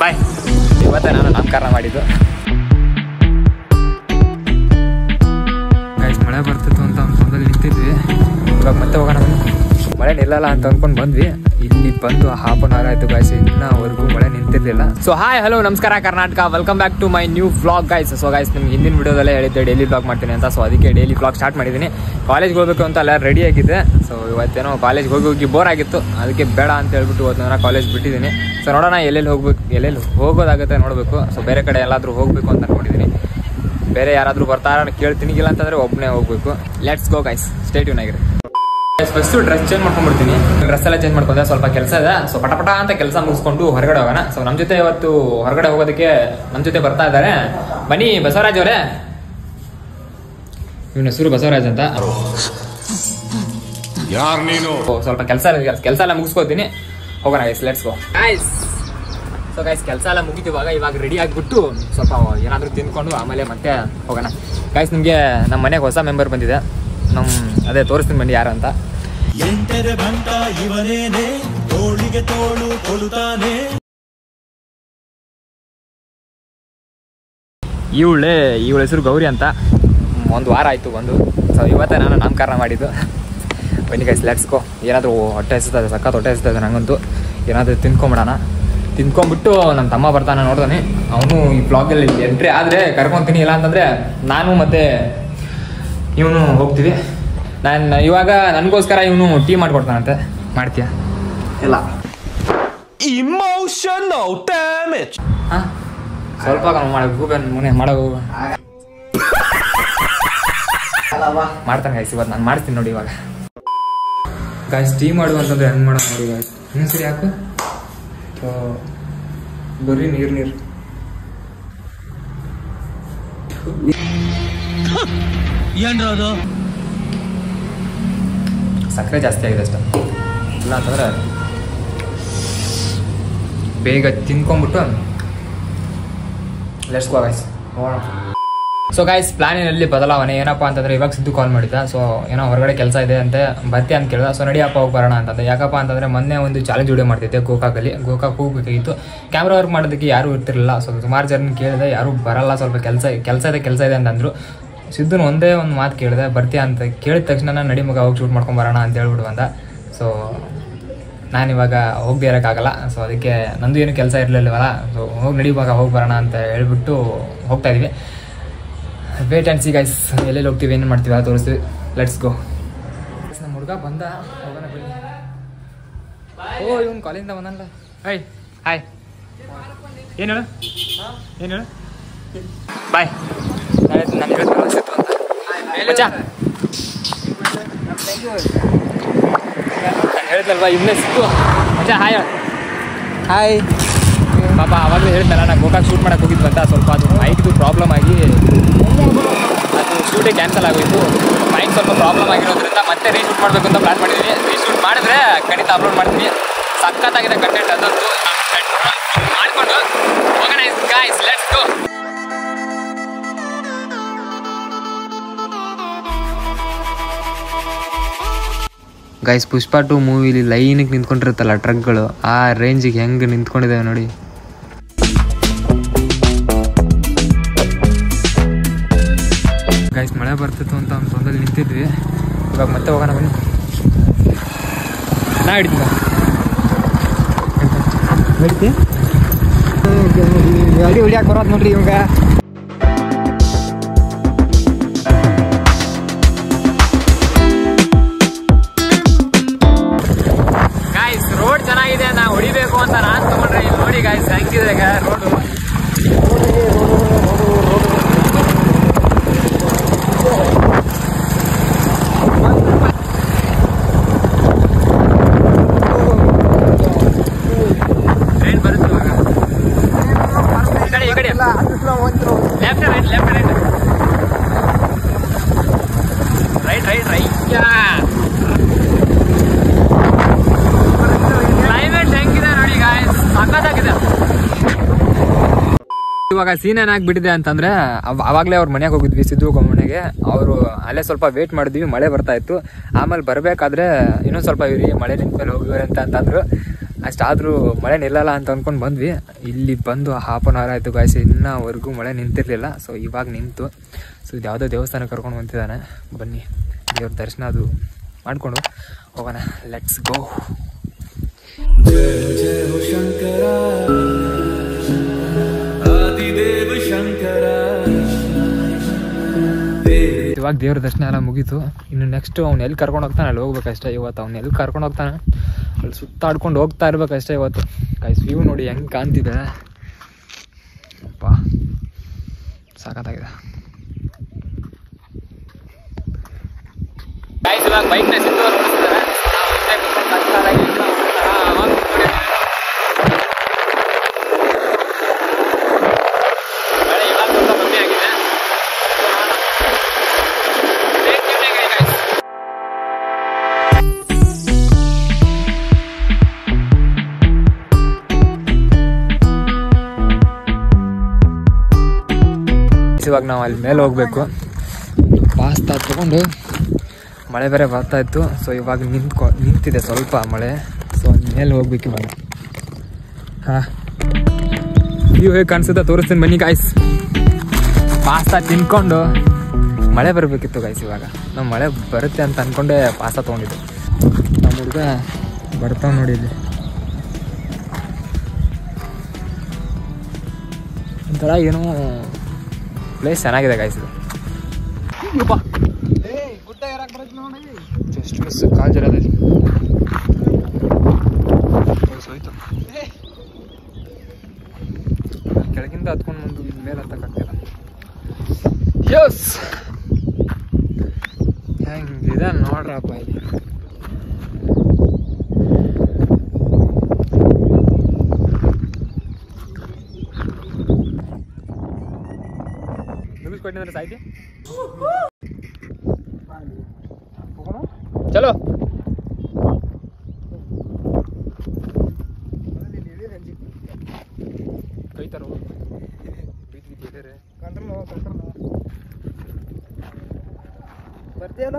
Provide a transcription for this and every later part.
ಬಾಯ್ ಇವತ್ತೇ ನಾನು ನಾಮಕರಣ ಮಾಡಿದ್ದು ಗೈಸ್ ಮಳೆ ಬರ್ತಿತ್ತು ಅಂತ ಒಂದು ಸಂದಲ್ಲಿ ನಿಂತಿದ್ವಿ ಇವಾಗ ಮತ್ತೆ ಹೋಗೋಣ ಬನ್ನಿ. ಮಳೆ ನಿಲ್ಲಲ್ಲ ಅಂತ ಅನ್ಕೊಂಡು ಬಂದ್ವಿ ಇಲ್ಲಿ ಬಂದು ಹಾಫ್ ಅನ್ ಅವರ್ ಆಯ್ತು ಗಾಯ್ಸ್ ಇನ್ನವರೆಗೂ ಮಳೆ ನಿಂತಿರ್ಲಿಲ್ಲ ಸೊ ಹಾಯ್ ಹಲೋ ನಮಸ್ಕಾರ Karnataka welcome back to my new vlog guys so guys ನಿಮ್ಗೆ ಹಿಂದಿನ ವಿಡಿಯೋದಲ್ಲೇ ಹೇಳಿದ್ದೆ ಡೈಲಿ ವ್ಲಾಗ್ ಮಾಡ್ತೀನಿ ಅಂತ ಸೊ ಅದಕ್ಕೆ ಡೈಲಿ ವ್ಲಾಗ್ ಸ್ಟಾರ್ಟ್ ಮಾಡಿದ್ದೀನಿ ಕಾಲೇಜ್ಗೆ ಹೋಗ್ಬೇಕು ಅಂತ ಎಲ್ಲ ರೆಡಿ ಆಗಿದ್ದೆ ಸೊ ಇವತ್ತೇನೋ ಕಾಲೇಜ್ಗೆ ಹೋಗಿ ಹೋಗಿ ಬೋರ್ ಆಗಿತ್ತು ಅದಕ್ಕೆ ಬೇಡ ಅಂತ ಹೇಳ್ಬಿಟ್ಟು ಇವತ್ತು ಕಾಲೇಜ್ ಬಿಟ್ಟಿದ್ದೀನಿ ಸೊ ನೋಡೋಣ ಎಲ್ಲೆಲ್ಲಿ ಹೋಗ್ಬೇಕು ಎಲ್ಲೆಲ್ಲಿ ಹೋಗೋದಾಗುತ್ತೆ ನೋಡಬೇಕು ಸೊ ಬೇರೆ ಕಡೆ ಎಲ್ಲಾದರೂ ಹೋಗಬೇಕು ಅಂತ ಅನ್ಕೊಂಡಿದ್ದೀನಿ ಬೇರೆ ಯಾರಾದರೂ ಬರ್ತಾರ ಕೇಳ್ತೀನಿ ಇಲ್ಲ ಅಂತಂದ್ರೆ ಒಬ್ಬನೇ ಹೋಗ್ಬೇಕು ಲೆಟ್ಸ್ ಗೋ ಗೈಸ್ ಸ್ಟೇಟ್ ಯೂನ್ ಆಗಿರಿ ಫಸ್ಟ್ ಡ್ರೆಸ್ ಚೇಂಜ್ ಮಾಡ್ಕೊಂಡ್ಬಿಡ್ತೀನಿ ಡ್ರೆಸ್ ಎಲ್ಲ ಚೇಂಜ್ ಮಾಡ್ಕೊಂಡೆ ಸ್ವಲ್ಪ ಕೆಲಸ ಇದೆ ಸೊ ಪಟ ಪಟ ಅಂತ ಕೆಲಸ ಮುಗಿಸ್ಕೊಂಡು ಹೊರಗಡೆ ಹೋಗೋಣ ಸೊ ನಮ್ಮ ಜೊತೆ ಇವತ್ತು ಹೊರಗಡೆ ಹೋಗೋದಕ್ಕೆ ನಮ್ಮ ಜೊತೆ ಬರ್ತಾ ಇದ್ದಾರೆ ಬನ್ನಿ ಬಸವರಾಜ್ ಅವರೇ ಇವನ ಹೆಸರು ಬಸವರಾಜ್ ಅಂತ ಯಾರ್ ನೀನು ಓ, ಸ್ವಲ್ಪ ಕೆಲಸ ಕೆಲಸ ಎಲ್ಲ ಮುಗಿಸ್ಕೋತೀನಿ ಹೋಗೋಣ guys let's go guys so guys ಕೆಲಸ ಎಲ್ಲ ಮುಗಿತು ಇವಾಗ ಇವಾಗ ರೆಡಿ ಆಗಿಬಿಟ್ಟು ಸ್ವಲ್ಪ ಏನಾದರೂ ತಿನ್ಕೊಂಡು ಆಮೇಲೆ ಮತ್ತೆ ಹೋಗೋಣ ಗೈಸ್ ನಿಮಗೆ ನಮ್ಮ ಮನೆಗೆ ಹೊಸ ಮೆಂಬರ್ ಬಂದಿದೆ ನಮ್ಮ ಅದೇ ತೋರಿಸ್ತೀನಿ ಬನ್ನಿ ಯಾರು ಅಂತ ಎಂಟರೆ ಬಂಟ ಇವನೇನೆ ತೋಳಿಗೆ ತೋಳು ಕೊಡುತ್ತಾನೆ ಇವಳೆ ಇವಳ ಹೆಸರು ಗೌರಿ ಅಂತ ಒಂದು ವಾರ ಆಯಿತು ಬಂದು ಸೊ ಇವತ್ತೇ ನಾನು ನಾಮಕರಣ ಮಾಡಿದ್ದು ಬನ್ನಿ ಗೈಸ್ ಲೆಟ್ಸ್ಕೋ ಏನಾದರೂ ಹೊಟ್ಟೆ ಹಸಿತದೆ ಸಖತ್ ಹೊಟ್ಟೆ ಹಸಿತದೆ ನನಗಂತೂ ಏನಾದರೂ ತಿನ್ಕೊಂಬಿಡೋಣ ತಿನ್ಕೊಂಬಿಟ್ಟು ನಮ್ಮ ತಮ್ಮ ಬರ್ತಾನೆ ನೋಡ್ತಾನೆ ಅವನು ಈ ಬ್ಲಾಗಲ್ಲಿ ಎಂಟ್ರಿ ಆದರೆ ಕರ್ಕೊತೀನಿ ಇಲ್ಲ ಅಂತಂದರೆ ನಾನು ಮತ್ತು ಇವನು ಹೋಗ್ತೀವಿ ನಾನು ಇವಾಗ ನನಗೋಸ್ಕರ ಇವನು ಟೀ ಮಾಡಿಕೊಡ್ತಾನಂತೆ ಮಾಡ್ತೀಯಾ ಇಲ್ಲ ಇಮೋಷನಲ್ ಡ್ಯಾಮೇಜ್ ಹಾಂ ಸ್ವಲ್ಪ ಮಾಡಬೇಕು ಮುನೆ ಮಾಡೋ ಮಾಡ್ತಾನೆ ಗೈಸ್ ಇವತ್ತು ನಾನು ಮಾಡ್ತೀನಿ ನೋಡಿ ಇವಾಗ ಗಾಯ್ಸ್ ಟೀ ಮಾಡು ಅಂತಂದ್ರೆ ಹೆಂಗ್ ಮಾಡೋ ನೋಡಿ ಗಾಯ್ಸ್ ಇನ್ನೂ ಸರಿ ಹಾಕು ಸೊ ಬರೀ ನೀರು ನೀರು ಏನ್ರದು ಸಕ್ಕರೆ ಜಾಸ್ತಿ ಆಗಿದೆ ಅಷ್ಟೇ ಇಲ್ಲ ಅಂತಂದ್ರೆ ಬೇಗ ತಿನ್ಕೊಂಬಿಟ್ಟು ಲೆಟ್ಸ್ ಗೋ ಗೈಸ್ ಹೋಗೋಣ ಸೊ ಗೈಸ್ ಪ್ಲಾನಿನಲ್ಲಿ ಬದಲಾವಣೆ ಏನಪ್ಪ ಅಂತಂದ್ರೆ ಇವಾಗ ಸಿದ್ದು ಕಾಲ್ ಮಾಡಿದ್ದ ಸೊ ಏನೋ ಹೊರಗಡೆ ಕೆಲಸ ಇದೆ ಅಂತೆ ಬರ್ತಿ ಅಂತ ಕೇಳ್ದ ಸೊ ನಡಿಯಪ್ಪ ಹೋಗಿ ಬರೋಣ ಅಂತಂದೆ ಯಾಕಪ್ಪ ಅಂತಂದ್ರೆ ಮೊನ್ನೆ ಒಂದು ಚಾಲೆಂಜ್ ವಿಡಿಯೋ ಮಾಡ್ತಿದ್ದೆ ಗೋಕಾಕಲ್ಲಿ ಗೋಕಾಕ್ ಹೋಗ್ಬೇಕಾಗಿತ್ತು ಕ್ಯಾಮ್ರಾ ವರ್ಕ್ ಮಾಡೋದಕ್ಕೆ ಯಾರೂ ಇರ್ತಿರಲಿಲ್ಲ ಸೊ ಸುಮಾರು ಜನ ಕೇಳಿದೆ ಯಾರೂ ಬರಲ್ಲ ಸ್ವಲ್ಪ ಕೆಲಸ ಕೆಲಸ ಇದೆ ಕೆಲಸ ಇದೆ ಅಂತಂದ್ರು ಸಿದ್ದುನ ಒಂದೇ ಒಂದು ಮಾತು ಕೇಳಿದೆ ಬರ್ತೀಯ ಅಂತ ಕೇಳಿದ ತಕ್ಷಣ ನಾನು ನಡಿ ಮಗ ಹೋಗಿ ಶೂಟ್ ಮಾಡ್ಕೊಂಡು ಬರೋಣ ಅಂತ ಹೇಳ್ಬಿಟ್ಟು ಬಂದ ಸೊ ನಾನಿವಾಗ ಹೋಗದೆ ಇರೋಕ್ಕಾಗಲ್ಲ ಸೊ ಅದಕ್ಕೆ ನಂದು ಏನು ಕೆಲಸ ಇರಲಿಲ್ಲವಲ್ಲ ಸೊ ಹೋಗಿ ನಡಿ ಮಗ ಹೋಗಿ ಬರೋಣ ಅಂತ ಹೇಳ್ಬಿಟ್ಟು ಹೋಗ್ತಾ ಇದೀವಿ ವೇಟ್ ಆ್ಯಂಡ್ ಸಿ ಗೈಸ್ ಎಲ್ಲೆಲ್ಲಿ ಹೋಗ್ತೀವಿ ಏನು ಮಾಡ್ತೀವಿ ಅದು ತೋರಿಸ್ತೀವಿ ಲೆಟ್ಸ್ ಗೋ ನಮ್ಮ ಹುಡುಗ ಬಂದ ಹೋಗೋಣ ಬನ್ನಿ ಓ ಇವನು ಕಾಲೇಜಿಂದ ಬಂದಲ್ಲ ಹೈ ಹಾಯ್ ಏನು ಹೇಳು ಏನು ಹೇಳು ಬಾಯ್ ನಾಳೆ ನಾನು ಹೇಳ್ತೀನಿ ಅನ್ಸಿತ್ತು ಅಂತ ಮಚ್ಚ ನಾನು ಹೇಳಿದ್ನಲ್ವಾ ಇವನೇ ಸಿಕ್ಕು ಮಚ್ಚ ಹಾಯ್ ಹಾಯ್ ಪಾಪ ಆವಾಗಲೇ ಹೇಳಿದ್ನಲ್ಲ ನಾನು ಗೋಕಾಕ್ ಶೂಟ್ ಮಾಡಕ್ಕೆ ಹೋಗಿದ್ವಿ ಅಂತ ಸ್ವಲ್ಪ ಅದು ಮೈಕ್ದು ಪ್ರಾಬ್ಲಮ್ ಆಗಿ ಅದು ಶೂಟೇ ಕ್ಯಾನ್ಸಲ್ ಆಗೋಯ್ತು ಮೈಕ್ ಸ್ವಲ್ಪ ಪ್ರಾಬ್ಲಮ್ ಆಗಿರೋದ್ರಿಂದ ಮತ್ತೆ ರೀಶೂಟ್ ಮಾಡಬೇಕು ಅಂತ ಪ್ಲಾನ್ ಮಾಡಿದ್ದೀನಿ ರೀಶೂಟ್ ಮಾಡಿದ್ರೆ ಖಂಡಿತ ಅಪ್ಲೋಡ್ ಮಾಡ್ತೀನಿ ಸಖತ್ತಾಗಿದೆ ಕಂಟೆಂಟ್ ಅದಂತೂ ಮಾಡಿಕೊಂಡು ಹೋಗೋಣ guys let's go guys Pushpa two ಮೂವಿಲಿ ಲೈನಿಗೆ ನಿಂತ್ಕೊಂಡಿರುತ್ತಲ್ಲ ಟ್ರಕ್ಗಳು ಆ ರೇಂಜಿಗೆ ಹೆಂಗೆ ನಿಂತ್ಕೊಂಡಿದ್ದಾವೆ ನೋಡಿ ಗೈಸ್ ಮಳೆ ಬರ್ತಿತ್ತು ಅಂತ ಒಂದು ತೊಂದಲ್ಲಿ ನಿಂತಿದ್ವಿ ಇವಾಗ ಮತ್ತೆ ಹೋಗೋಣ ಬನ್ನಿ ನಾ ಹಿಡಿತೀನಿ ಹಿಡಿತಿ ಗಾಡಿ ಹೊಡಿಯಾಕೆ ಬರೋದು ನೋಡ್ರಿ ಇವಾಗ ಗಾಯ್ಸ್ ರೋಡ್ ಚೆನ್ನಾಗಿದೆ ನಾ ಹೊಡಿಬೇಕು ಅಂತ ನಾನ್ ತಗೊಂಡ್ರೆ ಇಲ್ಲಿ ನೋಡಿ ಗಾಯ್ಸ್ ಹೆಂಗಿದೆ ರೋಡು ಟ್ರೈನ್ ಬರುತ್ತೆ ಇವಾಗ ಈ ಕಡೆ ಈ ಕಡೆ left right left right right right right climate ಹೆಂಗಿದೆ ನೋಡಿ ಗಾಯ್ಸ್ ಸಖತ್ತಾಗಿದೆ ಇವಾಗ ಸೀನ್ ಏನಾಗ್ಬಿಟ್ಟಿದೆ ಅಂತಂದ್ರೆ ಅವ್- ಅವಾಗ್ಲೇ ಅವ್ರ ಮನೆಗೆ ಹೋಗಿದ್ವಿ ಸಿದ್ದು ಮನೆಗೆ ಅವರು ಅಲ್ಲೇ ಸ್ವಲ್ಪ ವೇಟ್ ಮಾಡಿದ್ವಿ ಮಳೆ ಬರ್ತಾ ಇತ್ತು ಆಮೇಲೆ ಬರಬೇಕಾದ್ರೆ ಇನ್ನೊಂದು ಸ್ವಲ್ಪ ಇರಿ ಮಳೆ ನಿಂತ ಮೇಲೆ ಹೋಗಿವ್ರಿ ಅಂತ ಅಂತಂದ್ರು ಅಷ್ಟಾದರೂ ಮಳೆ ನಿಲ್ಲಲ್ಲ ಅಂತ ಅಂದ್ಕೊಂಡು ಬಂದ್ವಿ ಇಲ್ಲಿ ಬಂದು ಹಾಫ್ ಆನ್ ಅವರ್ ಆಯಿತು ಗಾಯ್ಸ್ ಇನ್ನವರೆಗೂ ಮಳೆ ನಿಂತಿರಲಿಲ್ಲ ಸೊ ಇವಾಗ ನಿಂತು ಸೊ ಇದು ಯಾವುದೋ ದೇವಸ್ಥಾನ ಕರ್ಕೊಂಡು ಬಂತಿದ್ದಾನೆ ಬನ್ನಿ ದೇವ್ರ ದರ್ಶನ ಅದು ಮಾಡಿಕೊಂಡು ಹೋಗೋಣ ಲೆಟ್ಸ್ ಗೋ ಆದಿದೇವ ಶಂಕರ ಇವಾಗ ದೇವ್ರ ದರ್ಶನ ಎಲ್ಲ ಮುಗೀತು ಇನ್ನು ನೆಕ್ಸ್ಟ್ ಅವ್ನು ಎಲ್ಲಿ ಕರ್ಕೊಂಡು ಹೋಗ್ತಾನೆ ಅಲ್ಲಿ ಹೋಗ್ಬೇಕಷ್ಟೇ ಇವತ್ತು ಅವ್ನು ಎಲ್ಲಿ ಕರ್ಕೊಂಡು ಹೋಗ್ತಾನೆ ಅಲ್ಲಿ ಸುತ್ತಾಡ್ಕೊಂಡು ಹೋಗ್ತಾ ಇರ್ಬೇಕಷ್ಟೇ ಇವತ್ತು ಗೈಸ್ ವ್ಯೂ ನೋಡಿ ಹೆಂಗೆ ಕಾಣ್ತಿದೆ ಅಪ್ಪ ಸಾಕತ್ತಾಗಿದೆ ಇವಾಗ ಬೈಕ್ನ ಸಿದ್ದವರು ಮಳೆ ಇವಾಗ ಸ್ವಲ್ಪ ಕಮ್ಮಿ ಆಗಿದೆ ಇವಾಗ ನಾವು ಅಲ್ಲಿ ಮೇಲೆ ಹೋಗ್ಬೇಕು ಪಾಸ್ತಾ ತಗೊಂಡು ಮಳೆ ಬೇರೆ ಬರ್ತಾ ಇತ್ತು ಸೊ ಇವಾಗ ನಿಂತ್ಕೊ ನಿಂತಿದೆ ಸ್ವಲ್ಪ ಮಳೆ ಸೊ ಮೇಲೆ ಹೋಗ್ಬೇಕು ಇವಾಗ ಹಾ ವ್ಯೂ ಹೇಗೆ ಕಾಣಿಸುತ್ತೆ ತೋರಿಸ್ತೀನಿ ಬನ್ನಿ ಗಾಯ್ಸ್ ಪಾಸ್ತಾ ತಿನ್ಕೊಂಡು ಮಳೆ ಬರಬೇಕಿತ್ತು ಗಾಯ್ಸ್ ಇವಾಗ ನಾವು ಮಳೆ ಬರುತ್ತೆ ಅಂತ ಅನ್ಕೊಂಡೆ ಪಾಸ್ತಾ ತೊಗೊಂಡಿದ್ದು ನಮ್ಮ ಹುಡುಗ ಬರ್ತಾವ ನೋಡಿ ಇಲ್ಲಿ ಒಂಥರ ಏನೋ ಪ್ಲೇಸ್ ಚೆನ್ನಾಗಿದೆ ಗಾಯ್ಸ್ ಇದು ಜಸ್ಟ್ ಮಿಸ್ ಕಾಲ್ ಜರದಲ್ಲಿ ಹೋಯ್ತು ಕೆಳಗಿಂದ ಹತ್ಕೊಂಡು ಬಂದು ಇಲ್ಲಿ ಮೇಲೆ ಹತ್ತಕ್ಕಾಗ್ತಿಲ್ಲ ಯಸ್ ಹೆಂಗಿದೆ ನೋಡ್ರಪ್ಪ ಇಲ್ಲಿ ಮುಗಿಸ್ಕೊಟ್ಟಿದ್ರೆ ಸಾಯ್ತಿ ಚಲೋ ಕೈತಾರೋ ಬಿದ್ದು ಬಿದ್ದು ಎದ್ದೇರೆ. ಬರ್ತೀಯಲ್ಲ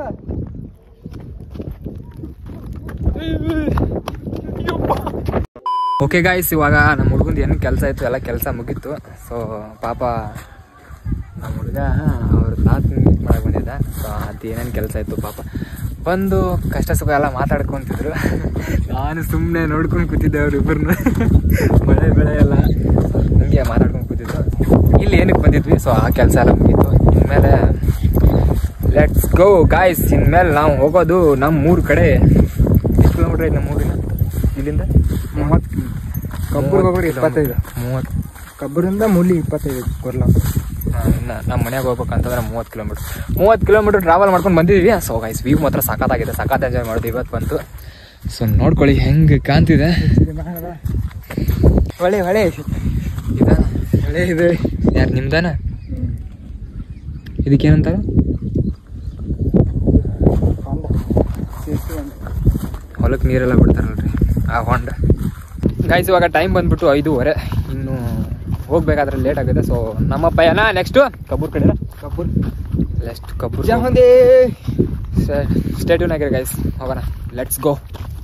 ಓಕೆ ಗಾಯ್ಸ್ ಇವಾಗ ನಮ್ಮ ಹುಡುಗಂದು ಏನು ಕೆಲಸ ಇತ್ತು ಎಲ್ಲ ಕೆಲಸ ಮುಗೀತು ಸೊ ಪಾಪ ನಮ್ಮ ಹುಡುಗ ಅವ್ರ ತಾತ ಮೀಟ್ ಮಾಡಕ್ಕೆ ಬಂದಿದ್ದ ಸೊ ಅದು ಏನೇನು ಕೆಲಸ ಇತ್ತು ಪಾಪ ಬಂದು ಕಷ್ಟ ಸುಖ ಎಲ್ಲ ಮಾತಾಡ್ಕೊಂತಿದ್ರು ನಾನು ಸುಮ್ಮನೆ ನೋಡ್ಕೊಂಡು ಕೂತಿದ್ದೆ ಅವ್ರಿಬ್ಬರನ್ನ ಮಳೆ ಬೆಳೆ ಎಲ್ಲ ಹಂಗೆ ಮಾತಾಡ್ಕೊಂಡು ಕೂತಿದ್ದು ಇಲ್ಲಿ ಏನಕ್ಕೆ ಬಂದಿದ್ವಿ ಸೊ ಆ ಕೆಲಸ ಎಲ್ಲ ಮುಗೀತು ಇನ್ಮೇಲೆ ಲೆಟ್ಸ್ ಗೋ ಗಾಯ್ಸ್ ಇನ್ಮೇಲೆ ನಾವು ಹೋಗೋದು ನಮ್ಮ ಮೂರು ಕಡೆ ಎಷ್ಟು ಕಿಲೋಮೀಟ್ರ್ ಐತೆ ನಮ್ಮ ಊರಿನ ಇಲ್ಲಿಂದ ಮೂವತ್ತು ಕಬ್ಬೂರ್ಗೆ ಹೋಗ್ರಿ ಇಪ್ಪತ್ತೈದು ಮೂವತ್ತು ಕಬ್ಬೂರಿಂದ ಮೂಲಿ ಇಪ್ಪತ್ತೈದು ಕೊರ್ಲಾಪುರ ಇನ್ನು ನಮ್ಮ ಮನೆಗೆ ಹೋಗ್ಬೇಕಂತಂದ್ರೆ ಮೂವತ್ತು ಕಿಲೋಮೀಟ್ರ್ ಮೂವತ್ತು ಕಿಲೋಮೀಟ್ರ್ ಟ್ರಾವೆಲ್ ಮಾಡ್ಕೊಂಡು ಬಂದಿದ್ದೀವಿ ಸೊ ಗೈಸ್ ವ್ಯೂ ಮಾತ್ರ ಸಖತ್ತಾಗಿದೆ ಸಖತ್ ಎಂಜಾಯ್ ಮಾಡಿದ್ವಿ ಇವತ್ತು ಬಂತು ಸೊ ನೋಡ್ಕೊಳ್ಳಿ ಹೆಂಗೆ ಕಾಣ್ತಿದೆ ಹೊಳೆ ಹೊಳೆ ಇದ ಹೊಳೆ ಇದೆ ಯಾರು ನಿಮ್ದಾನ ಇದಕ್ಕೇನಂತಾರ ಹೊಲಕ್ಕೆ ನೀರೆಲ್ಲ ಬಿಡ್ತಾರಲ್ರಿ ಆ ಹೊಂಡ ಗಾಯ್ಸ್ ಇವಾಗ ಟೈಮ್ ಬಂದ್ಬಿಟ್ಟು ಐದೂವರೆ ಇನ್ನು ಹೋಗ್ಬೇಕಾದ್ರೆ ಲೇಟ್ ಆಗಿದೆ ಸೊ ನಮ್ಮ ಪಯಣ ನೆಕ್ಸ್ಟು ಕಬ್ಬೂರ್ ಕಡೆ ಕಬ್ಬೂರ್ ನೆಕ್ಸ್ಟ್ ಕಬ್ಬೂರ್ ಜಾಮಂದಿ ಸ್ಟೇಟ್ಯೂನ್ ಆಗಿರಿ ಗೈಸ್ ಹೋಗೋಣ ಲೆಟ್ಸ್ ಗೋ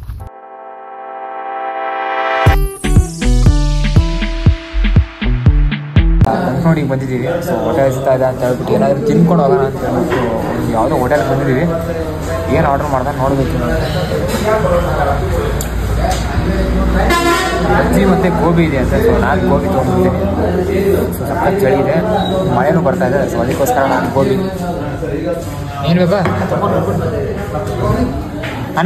ನೋಡಿ ಬಂದಿದ್ದೀವಿ ಸೊ ಹೋಟೆಲ್ ಹಸಿತಾ ಇದೆ ಅಂತ ಹೇಳ್ಬಿಟ್ಟು ಏನಾದರೂ ತಿನ್ಕೊಂಡು ಹೋಗೋಣ ಅಂತ ಹೇಳ್ಬಿಟ್ಟು ಒಂದು ಯಾವುದೋ ಹೋಟೆಲ್ ಬಂದಿದ್ದೀವಿ ಏನು ಆರ್ಡರ್ ಮಾಡ್ದೆ ನೋಡಬೇಕು ಬಜ್ಜಿ ಮತ್ತು ಗೋಬಿ ಇದೆ ಅಂತ ಸೊ ನಾನು ಗೋಬಿ ತೊಗೊಂಡಿದ್ದೀನಿ ಸೊ ಸಖತ್ ಚಳಿ ಇದೆ ಮಳೆನೂ ಬರ್ತಾ ಇದೆ ಸೊ ಅದಕ್ಕೋಸ್ಕರ ನಾನು ಗೋಬಿ ಏನು ಬೇಕಾ ಅಣ್ಣ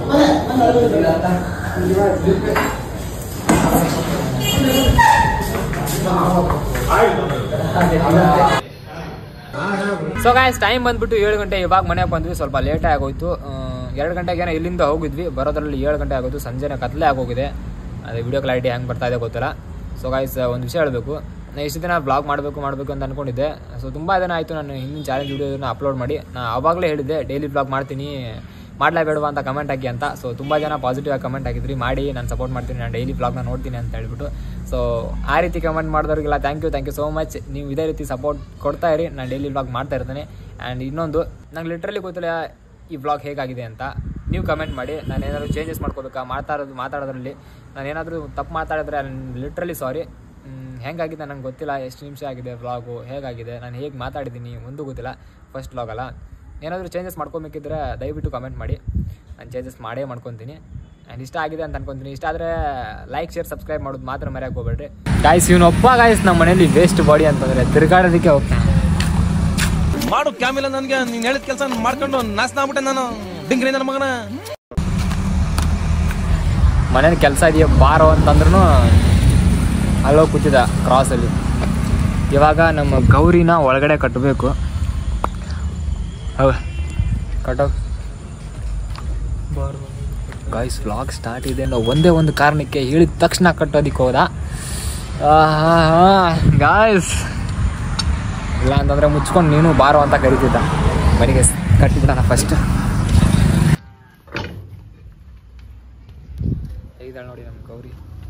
ಸೊ ಗಾಯ್ಸ್ ಟೈಮ್ ಬಂದ್ಬಿಟ್ಟು ಏಳು ಗಂಟೆ ಇವಾಗ ಮನೆಗೆ ಬಂದ್ವಿ ಸ್ವಲ್ಪ ಲೇಟ್ ಆಗೋಯ್ತು ಎರಡು ಗಂಟೆಗೇನೋ ಇಲ್ಲಿಂದ ಹೋಗಿದ್ವಿ ಬರೋದ್ರಲ್ಲಿ ಏಳು ಗಂಟೆ ಆಗೋಯ್ತು ಸಂಜೆನೇ ಕತ್ಲೆ ಆಗೋಗಿದೆ ಅದೇ ವಿಡಿಯೋ ಕ್ಲಾರಿಟಿ ಹೆಂಗೆ ಬರ್ತಾ ಇದೆ ಗೊತ್ತಿಲ್ಲ ಸೊ ಗಾಯ್ಸ್ ಒಂದು ವಿಷಯ ಹೇಳಬೇಕು ನಾನು ಇಷ್ಟು ದಿನ ಬ್ಲಾಗ್ ಮಾಡಬೇಕು ಮಾಡಬೇಕು ಅಂತ ಅನ್ಕೊಂಡಿದ್ದೆ ಸೊ ತುಂಬ ದಿನ ಆಯಿತು ನಾನು ಹಿಂದಿನ ಚಾಲೆಂಜ್ ವಿಡಿಯೋನ ಅಪ್ಲೋಡ್ ಮಾಡಿ ನಾನು ಆವಾಗಲೇ ಹೇಳಿದ್ದೆ ಡೈಲಿ ಬ್ಲಾಗ್ ಮಾಡ್ತೀನಿ ಮಾಡಲೇಬೇಡವಾ ಅಂತ ಕಮೆಂಟ್ ಹಾಕಿ ಅಂತ ಸೊ ತುಂಬ ಜನ ಪಾಸಿಟಿವ್ ಆಗಿ ಕಮೆಂಟ್ ಹಾಕಿದ್ರಿ ಮಾಡಿ ನಾನು ಸಪೋರ್ಟ್ ಮಾಡ್ತೀನಿ ನಾನು ಡೈಲಿ ಬ್ಲಾಗ್ನ ನೋಡ್ತೀನಿ ಅಂತ ಹೇಳ್ಬಿಟ್ಟು ಸೊ ಆ ರೀತಿ ಕಮೆಂಟ್ ಮಾಡಿದವ್ರಿಗೆಲ್ಲ thank you thank you so much ನೀವು ಇದೇ ರೀತಿ ಸಪೋರ್ಟ್ ಕೊಡ್ತಾ ಇರಿ ನಾನು ಡೈಲಿ ಬ್ಲಾಗ್ ಮಾಡ್ತಾ ಇರ್ತೇನೆ ಆ್ಯಂಡ್ ಇನ್ನೊಂದು ನಂಗೆ ಲಿಟ್ರಲಿ ಗೊತ್ತಿಲ್ಲ ಈ ಬ್ಲಾಗ್ ಹೇಗಾಗಿದೆ ಅಂತ ನೀವು ಕಮೆಂಟ್ ಮಾಡಿ ನಾನು ಏನಾದರೂ ಚೇಂಜಸ್ ಮಾಡ್ಕೋಬೇಕಾ ಮಾತಾಡೋದು ಮಾತಾಡೋದ್ರಲ್ಲಿ ನಾನು ಏನಾದರೂ ತಪ್ಪು ಮಾತಾಡಿದ್ರೆ ಲಿಟ್ರಲಿ ಸಾರಿ ಹೆಂಗಾಗಿದೆ ನಂಗೆ ಗೊತ್ತಿಲ್ಲ ಎಷ್ಟು ನಿಮಿಷ ಆಗಿದೆ ವ್ಲಾಗು ಹೇಗಾಗಿದೆ ನಾನು ಹೇಗೆ ಮಾತಾಡಿದ್ದೀನಿ ಒಂದು ಗೊತ್ತಿಲ್ಲ ಫಸ್ಟ್ ವ್ಲಾಗಲ್ಲ ಏನಾದರೂ ಚೇಂಜಸ್ ಮಾಡ್ಕೊಬೇಕಿದ್ರೆ ದಯವಿಟ್ಟು ಕಮೆಂಟ್ ಮಾಡಿ ನಾನು ಚೇಂಜಸ್ ಮಾಡೇ ಮಾಡ್ಕೊತೀನಿ ಆ್ಯಂಡ್ ಇಷ್ಟ ಆಗಿದೆ ಅಂತ ಅನ್ಕೊತೀನಿ ಇಷ್ಟ ಆದರೆ ಲೈಕ್ ಶೇರ್ ಸಬ್ಸ್ಕ್ರೈಬ್ ಮಾಡೋದು ಮಾತ್ರ ಮರೆಯಕ್ಕೆ ಹೋಗ್ಬೇಡ್ರಿ ಗಾಯ್ಸ್ ಇವನೊಬ್ಬ ಗಾಯ್ಸ್ ನಮ್ಮ ಮನೇಲಿ ವೇಸ್ಟ್ ಬಾಡಿ ಅಂತಂದರೆ ತಿರುಗಾಡೋದಕ್ಕೆ ಹೋಗ್ತಾನೆ ಮಾಡು ಕ್ಯಾಮಿಲ್ಲ ನನ್ಗೆ ನೀನ್ ಹೇಳಿದ ಕೆಲಸ ಮಾಡ್ಕೊಂಡು ನಾಶ ಆಗ್ಬಿಟ್ಟೆ ನಾನು ಡಿಂಗ್ರಿ ನನ್ನ ಮಗನ ಮನೇಲಿ ಕೆಲಸ ಇದೆಯಾ ಬಾರೋ ಅಂತಂದ್ರೂ ಅಲ್ಲೋಗಿ ಕೂತಿದ್ದ ಕ್ರಾಸಲ್ಲಿ ಇವಾಗ ನಮ್ಮ ಗೌರಿನ ಒಳಗಡೆ ಕಟ್ಟಬೇಕು ಹೌ ಕಟ್ಟೋ ಗಾಯ್ಸ್ ವ್ಲಾಗ್ ಸ್ಟಾರ್ಟ್ ಇದೆ ನಾವು ಒಂದೇ ಒಂದು ಕಾರಣಕ್ಕೆ ಹೇಳಿದ ತಕ್ಷಣ ಕಟ್ಟೋದಿಕ್ಕೆ ಹೋದ ಗಾಯ್ಸ್ ಇಲ್ಲ ಅಂತಂದರೆ ಮುಚ್ಕೊಂಡು ನೀನು ಬಾರೋ ಅಂತ ಕರಿತಿದ್ದ ಮನೆಗೆ ಕಟ್ಟಿಬಿಡೋಣ ಫಸ್ಟ್ ಹೇಗಿದ್ದಾಳೆ ನೋಡಿ ನಮ್ಮ ಗೌರಿ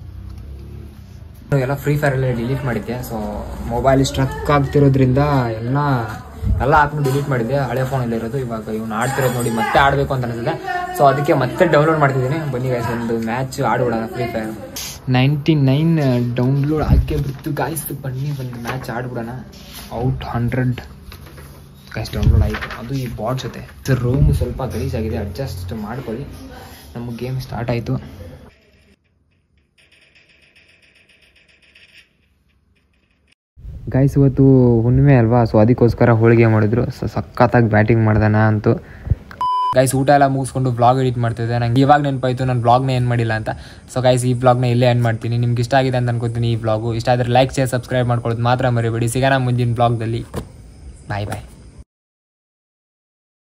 ಎಲ್ಲ ಫ್ರೀ ಫೈರ್ ಎಲ್ಲ ಡಿಲೀಟ್ ಮಾಡಿದ್ದೆ ಸೊ ಮೊಬೈಲ್ ಸ್ಟ್ರಕ್ ಆಗ್ತಿರೋದ್ರಿಂದ ಎಲ್ಲ ಎಲ್ಲ ಆ್ಯಪ್ನು ಡಿಲೀಟ್ ಮಾಡಿದ್ದೆ ಹಳೆ ಫೋನಲ್ಲಿ ಇರೋದು ಇವಾಗ ಇವ್ನು ಆಡ್ತಿರೋದು ನೋಡಿ ಮತ್ತೆ ಆಡಬೇಕು ಅಂತ ಅನಿಸಿದೆ ಸೊ ಅದಕ್ಕೆ ಮತ್ತೆ ಡೌನ್ಲೋಡ್ ಮಾಡ್ತಿದ್ದೀನಿ ಬನ್ನಿ ಗಾಯ್ಸ್ ಒಂದು ಮ್ಯಾಚ್ ಆಡ್ಬಿಡೋಣ free fire ninety nine download ಆಗೇ ಬಿಡ್ತು ಗಾಯ್ಸ್ ಬನ್ನಿ ಒಂದು ಮ್ಯಾಚ್ ಆಡ್ಬಿಡೋಣ ಔಟ್ ಹಂಡ್ರೆಡ್ ಗಾಯ್ಸ್ ಡೌನ್ಲೋಡ್ ಆಯಿತು ಅದು ಈ ಬಾಟ್ ಜೊತೆ ಸರ್ ರೂಮ್ ಸ್ವಲ್ಪ ಗಲೀಜಾಗಿದೆ ಅಡ್ಜಸ್ಟ್ ಮಾಡ್ಕೊಳ್ಳಿ ನಮ್ಮ ಗೇಮ್ ಸ್ಟಾರ್ಟ್ ಆಯಿತು ಗೈಸ್ ಇವತ್ತು ಹುಣ್ಣಿಮೆ ಅಲ್ವಾ ಸೊ ಅದಕ್ಕೋಸ್ಕರ ಹೋಳಿಗೆ ಮಾಡಿದ್ರು ಸೊ ಸಖತ್ತಾಗಿ ಬ್ಯಾಟಿಂಗ್ ಮಾಡ್ದಾನ ಅಂತೂ ಗೈಸ್ ಊಟ ಎಲ್ಲ ಮುಗಿಸ್ಕೊಂಡು ಬ್ಲಾಗ್ ಎಡಿಟ್ ಮಾಡ್ತಿದ್ದೆ ನಂಗೆ ಇವಾಗ ನೆನಪಾಯ್ತು ನಾನು ಬ್ಲಾಗ್ನ ಏನು ಮಾಡಿಲ್ಲ ಅಂತ ಸೊ ಗೈಸ್ ಈ ಬ್ಲಾಗ್ನ ಇಲ್ಲೇ ಎಂಡ್ ಮಾಡ್ತೀನಿ ನಿಮ್ಗೆ ಇಷ್ಟ ಆಗಿದೆ ಅಂತ ಅನ್ಕೋತೀನಿ ಈ ಬ್ಲಾಗು ಇಷ್ಟ ಆದರೆ ಲೈಕ್ ಶೇರ್ ಸಬ್ಸ್ಕ್ರೈಬ್ ಮಾಡ್ಕೊಳ್ಳೋದು ಮಾತ್ರ ಮರಿಬೇಡಿ ಸಿಗೋಣ ಮುಂದಿನ ಬ್ಲಾಗ್ದಲ್ಲಿ ಬಾಯ್ ಬಾಯ್